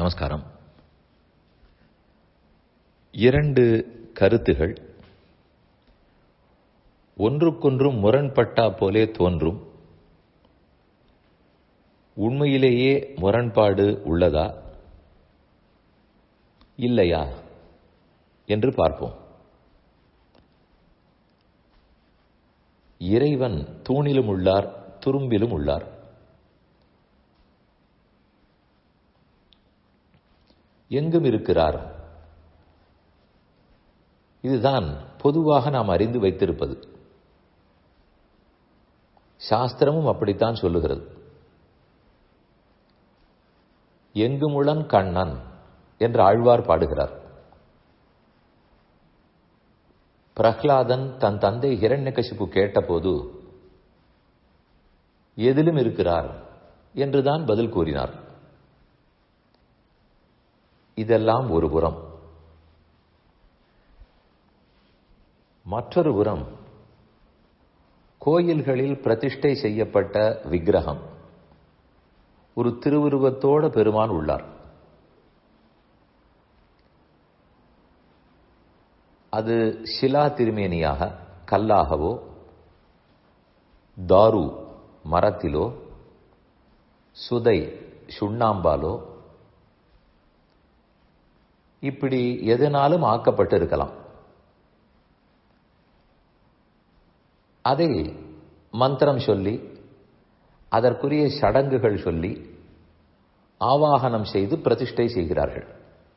நமஸ்காரம் இரண்டு கருத்துகள் ஒன்றுக்கொன்றும் முரண்பட்டா போலே தோன்றும் உண்மையிலேயே முரண்பாடு உள்ளதா இல்லையா என்று பார்ப்போம் இறைவன் தூணிலும் உள்ளார் துரும்பிலும் உள்ளார் எங்கும் இருக்கிறார் இதுதான் பொதுவாக நாம் அறிந்து வைத்திருப்பது சாஸ்திரமும் அப்படித்தான் சொல்லுகிறது எங்குமுளன் கண்ணன் என்று ஆழ்வார் பாடுகிறார் பிரஹ்லாதன் தன் தந்தை ஹிரண்யகசிப்பு கேட்டபோது எதிலும் இருக்கிறார் என்றுதான் பதில் கூறினார் இதெல்லாம் ஒரு புறம் மற்றொரு புறம் கோயில்களில் பிரதிஷ்டை செய்யப்பட்ட விக்கிரகம் ஒரு திருவுருவத்தோட பெருமான் உள்ளார் அது சிலா திருமேனியாக கல்லாகவோ தாரு மரத்திலோ சுதை சுண்ணாம்பாலோ இப்படி எதனாலும் ஆக்கப்பட்டிருக்கலாம் அதை மந்திரம் சொல்லி அதற்குரிய சடங்குகள் சொல்லி ஆவாகனம் செய்து பிரதிஷ்டை செய்கிறார்கள்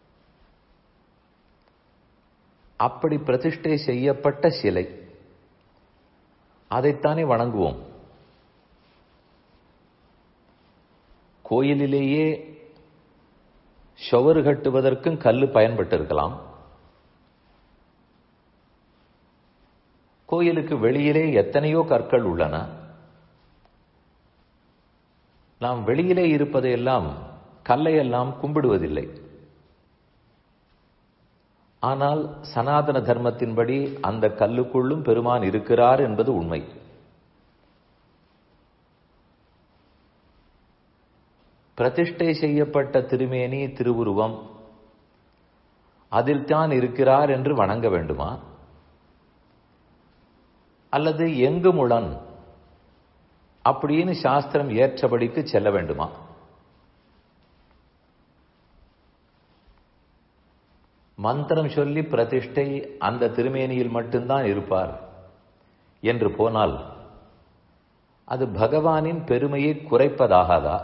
அப்படி பிரதிஷ்டை செய்யப்பட்ட சிலை அதைத்தானே வணங்குவோம் கோயிலிலேயே ஷவர் கட்டுவதற்கும் கல்லு பயன்பட்டிருக்கலாம் கோயிலுக்கு வெளியிலே எத்தனையோ கற்கள் உள்ளன நாம் வெளியிலே இருப்பதையெல்லாம் கல்லையெல்லாம் கும்பிடுவதில்லை ஆனால் சனாதன தர்மத்தின்படி அந்த கல்லுக்குள்ளும் பெருமான் இருக்கிறார் என்பது உண்மை பிரதிஷ்டை செய்யப்பட்ட திருமேனி திருவுருவம் அதில் தான் இருக்கிறார் என்று வணங்க வேண்டுமா அல்லது எங்குமுளன் அப்படின்னு சாஸ்திரம் ஏற்றபடிக்கு செல்ல வேண்டுமா மந்திரம் சொல்லி பிரதிஷ்டை அந்த திருமேனியில் மட்டும்தான் இருப்பார் என்று போனால் அது பகவானின் பெருமையை குறைப்பதாகாதா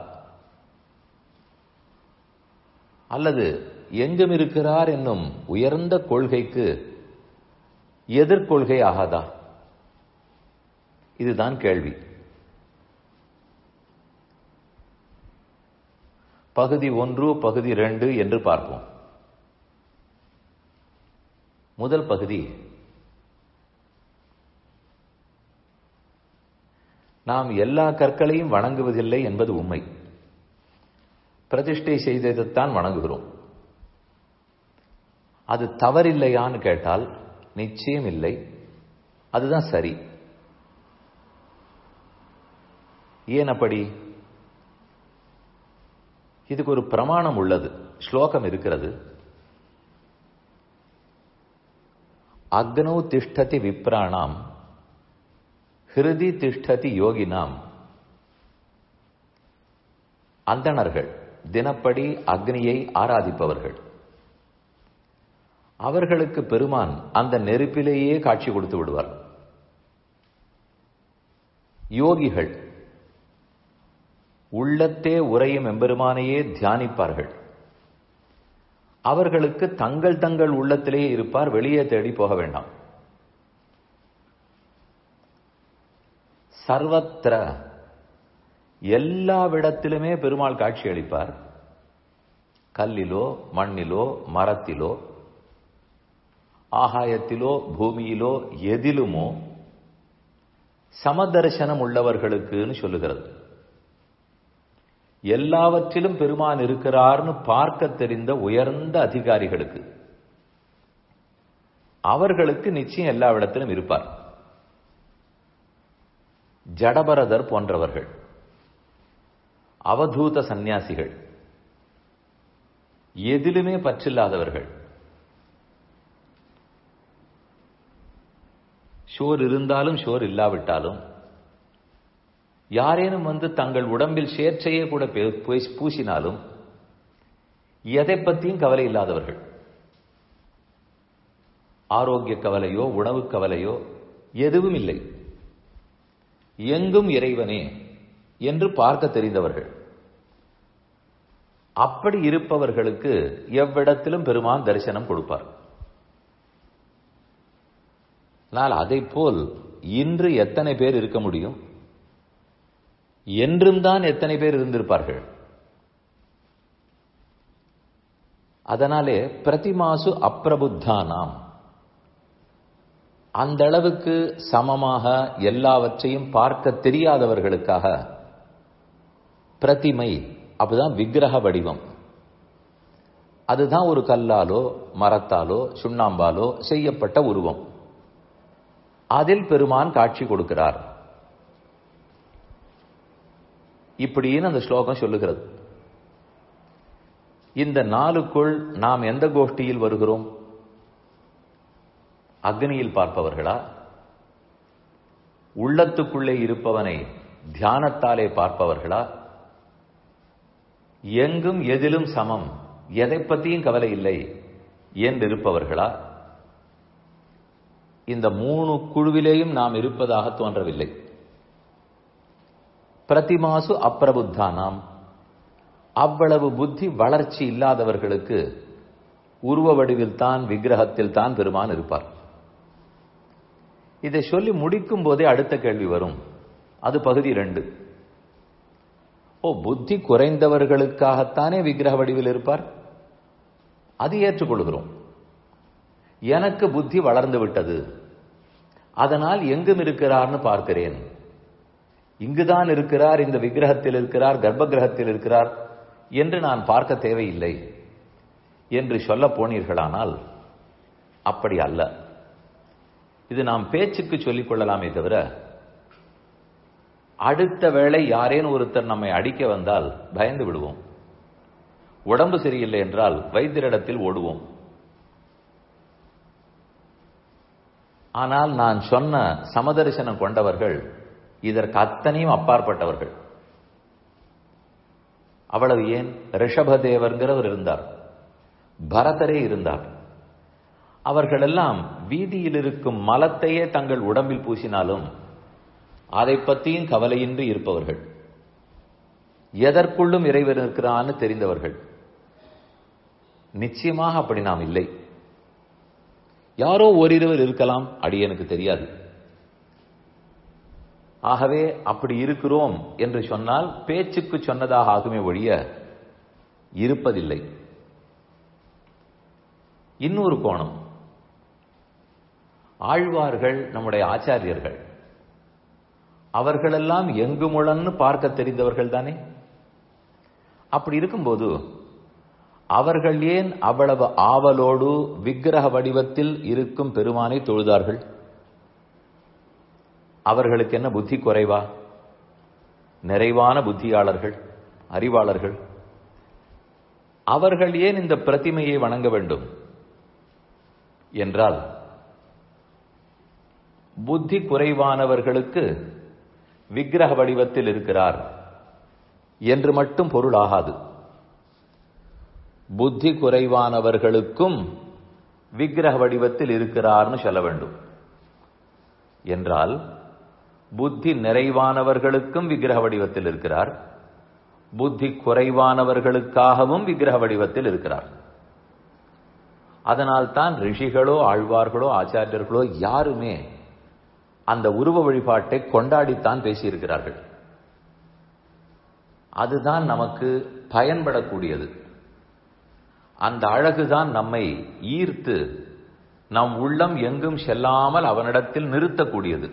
அல்லது எங்கும் இருக்கிறார் என்னும் உயர்ந்த கொள்கைக்கு எதிர்கொள்கை ஆகாதா இதுதான் கேள்வி பகுதி ஒன்று பகுதி ரெண்டு என்று பார்ப்போம் முதல் பகுதி நாம் எல்லா கற்களையும் வணங்குவதில்லை என்பது உண்மை பிரதிஷ்டை செய்ததைத்தான் வணங்குகிறோம் அது தவறில்லையான்னு கேட்டால் நிச்சயம் இல்லை அதுதான் சரி ஏன் அப்படி இதுக்கு ஒரு பிரமாணம் உள்ளது ஸ்லோகம் இருக்கிறது அக்னௌ திஷ்டதி விப்ராணாம் ஹிருதி திஷ்டதி யோகினாம் அந்தணர்கள் தினப்படி அக்னியை ஆராதிப்பவர்கள் அவர்களுக்கு பெருமான் அந்த நெருப்பிலேயே காட்சி கொடுத்து விடுவார் யோகிகள் உள்ளத்தே உரையும் எம்பெருமானையே தியானிப்பார்கள் அவர்களுக்கு தங்கள் தங்கள் உள்ளத்திலேயே இருப்பார் வெளியே தேடி போக வேண்டாம் சர்வத்திர எல்லாவிடத்திலுமே பெருமாள் காட்சி அளிப்பார் கல்லிலோ மண்ணிலோ மரத்திலோ ஆகாயத்திலோ பூமியிலோ எதிலுமோ சமதர்சனம் உள்ளவர்களுக்குன்னு சொல்லுகிறது எல்லாவற்றிலும் பெருமான் இருக்கிறார்னு பார்க்க தெரிந்த உயர்ந்த அதிகாரிகளுக்கு அவர்களுக்கு நிச்சயம் எல்லா இடத்திலும் இருப்பார் ஜடபரதர் போன்றவர்கள் அவதூத சந்நியாசிகள் எதிலுமே பற்றில்லாதவர்கள் ஷோர் இருந்தாலும் ஷோர் இல்லாவிட்டாலும் யாரேனும் வந்து தங்கள் உடம்பில் சேர்ச்சையே கூட பூசினாலும் எதை பற்றியும் கவலை இல்லாதவர்கள் ஆரோக்கிய கவலையோ உணவு கவலையோ எதுவும் இல்லை எங்கும் இறைவனே என்று பார்க்க தெரிந்தவர்கள் அப்படி இருப்பவர்களுக்கு எவ்விடத்திலும் பெருமான் தரிசனம் கொடுப்பார் ஆனால் அதை போல் இன்று எத்தனை பேர் இருக்க முடியும் என்றும் தான் எத்தனை பேர் இருந்திருப்பார்கள் அதனாலே பிரதிமாசு அப்பிரபுத்தானாம் அந்த அளவுக்கு சமமாக எல்லாவற்றையும் பார்க்க தெரியாதவர்களுக்காக பிரதிமை அப்பதான் விக்கிரக வடிவம் அதுதான் ஒரு கல்லாலோ மரத்தாலோ சுண்ணாம்பாலோ செய்யப்பட்ட உருவம் அதில் பெருமான் காட்சி கொடுக்கிறார் இப்படின்னு அந்த ஸ்லோகம் சொல்லுகிறது இந்த நாளுக்குள் நாம் எந்த கோஷ்டியில் வருகிறோம் அக்னியில் பார்ப்பவர்களா உள்ளத்துக்குள்ளே இருப்பவனை தியானத்தாலே பார்ப்பவர்களா எங்கும் எதிலும் சமம் எதை பற்றியும் கவலை இல்லை என்று இருப்பவர்களா இந்த மூணு குழுவிலேயும் நாம் இருப்பதாக தோன்றவில்லை பிரதிமாசு அப்பிரபுத்தானாம் அவ்வளவு புத்தி வளர்ச்சி இல்லாதவர்களுக்கு உருவ வடிவில் தான் விக்கிரகத்தில் தான் பெருமான் இருப்பார் இதை சொல்லி முடிக்கும் போதே அடுத்த கேள்வி வரும் அது பகுதி ரெண்டு ஓ புத்தி குறைந்தவர்களுக்காகத்தானே விக்கிரக வடிவில் இருப்பார் அது ஏற்றுக்கொள்கிறோம் எனக்கு புத்தி வளர்ந்து விட்டது அதனால் எங்கும் இருக்கிறார்னு பார்க்கிறேன் இங்குதான் இருக்கிறார் இந்த விக்கிரகத்தில் இருக்கிறார் கர்ப்ப கிரகத்தில் இருக்கிறார் என்று நான் பார்க்க தேவையில்லை என்று சொல்ல போனீர்களானால் அப்படி அல்ல இது நாம் பேச்சுக்கு சொல்லிக் கொள்ளலாமே தவிர அடுத்த வேளை யாரேனும் ஒருத்தர் நம்மை அடிக்க வந்தால் பயந்து விடுவோம் உடம்பு சரியில்லை என்றால் வைத்தியரிடத்தில் ஓடுவோம் ஆனால் நான் சொன்ன சமதரிசனம் கொண்டவர்கள் இதற்கு அத்தனையும் அப்பாற்பட்டவர்கள் அவ்வளவு ஏன் ரிஷபதேவர்கிறவர் இருந்தார் பரதரே இருந்தார் அவர்களெல்லாம் வீதியில் இருக்கும் மலத்தையே தங்கள் உடம்பில் பூசினாலும் அதை பற்றியும் கவலையின்றி இருப்பவர்கள் எதற்குள்ளும் இறைவன் இருக்கிறான்னு தெரிந்தவர்கள் நிச்சயமாக அப்படி நாம் இல்லை யாரோ ஓரிருவர் இருக்கலாம் அடியனுக்கு தெரியாது ஆகவே அப்படி இருக்கிறோம் என்று சொன்னால் பேச்சுக்கு சொன்னதாக ஆகுமே ஒழிய இருப்பதில்லை இன்னொரு கோணம் ஆழ்வார்கள் நம்முடைய ஆச்சாரியர்கள் அவர்களெல்லாம் எங்கு முழன்னு பார்க்க தெரிந்தவர்கள் தானே அப்படி இருக்கும்போது அவர்கள் ஏன் அவ்வளவு ஆவலோடு விக்கிரக வடிவத்தில் இருக்கும் பெருமானை தொழுதார்கள் அவர்களுக்கு என்ன புத்தி குறைவா நிறைவான புத்தியாளர்கள் அறிவாளர்கள் அவர்கள் ஏன் இந்த பிரதிமையை வணங்க வேண்டும் என்றால் புத்தி குறைவானவர்களுக்கு விக்கிரக வடிவத்தில் இருக்கிறார் என்று மட்டும் பொருள் ஆகாது புத்தி குறைவானவர்களுக்கும் விக்கிரக வடிவத்தில் இருக்கிறார்னு சொல்ல வேண்டும் என்றால் புத்தி நிறைவானவர்களுக்கும் விக்கிரக வடிவத்தில் இருக்கிறார் புத்தி குறைவானவர்களுக்காகவும் விக்கிரக வடிவத்தில் இருக்கிறார் அதனால் தான் ரிஷிகளோ ஆழ்வார்களோ ஆச்சாரியர்களோ யாருமே அந்த உருவ வழிபாட்டை கொண்டாடித்தான் பேசியிருக்கிறார்கள் அதுதான் நமக்கு பயன்படக்கூடியது அந்த அழகுதான் நம்மை ஈர்த்து நம் உள்ளம் எங்கும் செல்லாமல் அவனிடத்தில் நிறுத்தக்கூடியது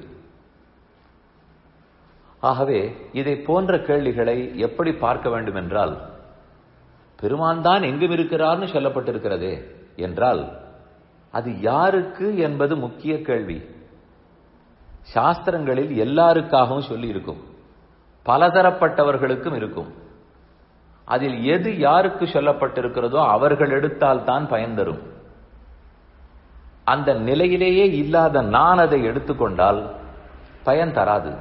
ஆகவே இதை போன்ற கேள்விகளை எப்படி பார்க்க வேண்டும் என்றால் பெருமான் தான் எங்கும் இருக்கிறார்னு சொல்லப்பட்டிருக்கிறதே என்றால் அது யாருக்கு என்பது முக்கிய கேள்வி சாஸ்திரங்களில் எல்லாருக்காகவும் சொல்லி இருக்கும் பலதரப்பட்டவர்களுக்கும் இருக்கும் அதில் எது யாருக்கு சொல்லப்பட்டிருக்கிறதோ அவர்கள் எடுத்தால் தான் பயன் தரும் அந்த நிலையிலேயே இல்லாத நான் அதை எடுத்துக்கொண்டால் பயன் தராது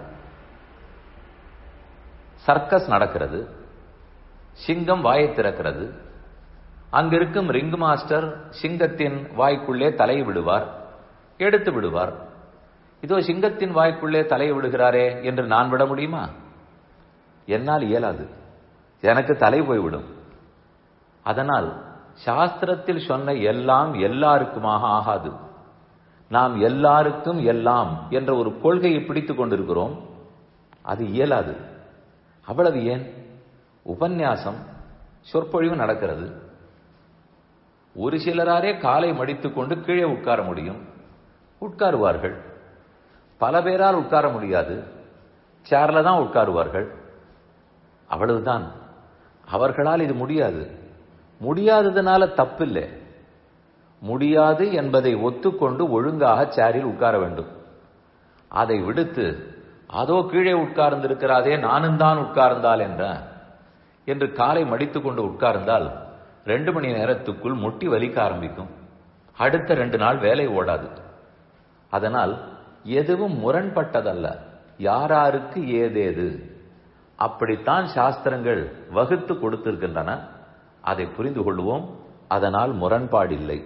சர்க்கஸ் நடக்கிறது சிங்கம் வாயை திறக்கிறது அங்கிருக்கும் ரிங் மாஸ்டர் சிங்கத்தின் வாய்க்குள்ளே தலையை விடுவார் எடுத்து விடுவார் இதோ சிங்கத்தின் வாய்க்குள்ளே தலையை விடுகிறாரே என்று நான் விட முடியுமா என்னால் இயலாது எனக்கு தலை போய்விடும் அதனால் சாஸ்திரத்தில் சொன்ன எல்லாம் எல்லாருக்குமாக ஆகாது நாம் எல்லாருக்கும் எல்லாம் என்ற ஒரு கொள்கையை பிடித்துக் கொண்டிருக்கிறோம் அது இயலாது அவ்வளவு ஏன் உபன்யாசம் சொற்பொழிவு நடக்கிறது ஒரு சிலராரே காலை மடித்துக் கொண்டு கீழே உட்கார முடியும் உட்காருவார்கள் பல பேரால் உட்கார முடியாது சேர்ல தான் உட்காருவார்கள் அவ்வளவுதான் அவர்களால் இது முடியாது முடியாததுனால தப்பில்லை முடியாது என்பதை ஒத்துக்கொண்டு ஒழுங்காக சேரில் உட்கார வேண்டும் அதை விடுத்து அதோ கீழே உட்கார்ந்திருக்கிறாதே நானும் தான் உட்கார்ந்தால் என்ற என்று காலை மடித்துக் கொண்டு உட்கார்ந்தால் ரெண்டு மணி நேரத்துக்குள் முட்டி வலிக்க ஆரம்பிக்கும் அடுத்த ரெண்டு நாள் வேலை ஓடாது அதனால் எதுவும் முரண்பட்டதல்ல யாராருக்கு ஏதேது அப்படித்தான் சாஸ்திரங்கள் வகுத்து கொடுத்திருக்கின்றன அதை புரிந்து கொள்வோம் அதனால் முரண்பாடில்லை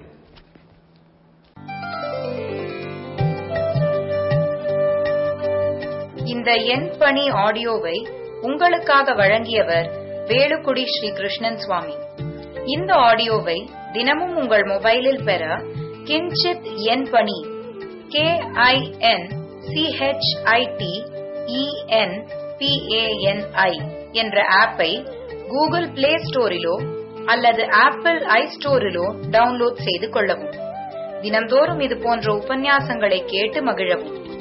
இந்த எண் பணி ஆடியோவை உங்களுக்காக வழங்கியவர் வேலுக்குடி ஸ்ரீ கிருஷ்ணன் சுவாமி இந்த ஆடியோவை தினமும் உங்கள் மொபைலில் பெற கிஞ்சித் எண் பணி கே ஐ என் சிஹெச்ஐடி இஎன் பிஏஎன்ஐ என்ற ஆப்பை கூகுள் பிளே ஸ்டோரிலோ அல்லது ஆப்பிள் ஐ ஸ்டோரிலோ டவுன்லோட் செய்து கொள்ளவும் தினந்தோறும் இது போன்ற உபன்யாசங்களை கேட்டு மகிழவும்